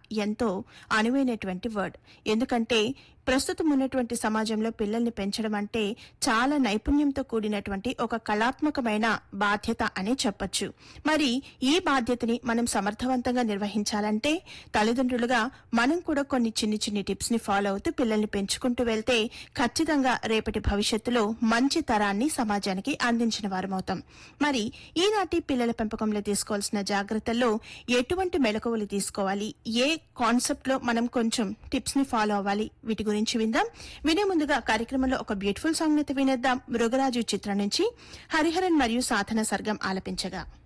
ఎంతో అనువైనటువంటి వర్డ్ ఎందుకంటే ప్రస్తుతం ఉన్నటువంటి సమాజంలో పిల్లల్ని పెంచడం అంటే చాలా నైపుణ్యంతో కూడినటువంటి ఒక కళాత్మకమైన బాధ్యత అనే చెప్పొచ్చు మరి ఈ బాధ్యతని మనం సమర్థవంతంగా నిర్వహించాలంటే తల్లిదండ్రులుగా మనం కూడా కొన్ని చిన్ని చిన్ని టిప్స్ ని ఫాలో అవుతూ పిల్లల్ని పెంచుకుంటూ వెళ్తే ఖచ్చితంగా రేపటి భవిష్యత్తులో మంచి తరాన్ని సమాజానికి అందించిన వారమవుతాం మరి ఈనాటి పిల్లల పెంపకంలో తీసుకోవాల్సిన జాగ్రత్తల్లో ఎటువంటి మెలకువలు తీసుకోవాలి ఏ కాన్సెప్ట్ లో మనం కొంచెం టిప్స్ ని ఫాలో అవ్వాలి వీటి గురించి విందాం వినే ముందుగా కార్యక్రమంలో ఒక బ్యూటిఫుల్ సాంగ్ అయితే వినేద్దాం మృగరాజు చిత్రం నుంచి హరిహరన్ మరియు సాధన సర్గం ఆలపించగా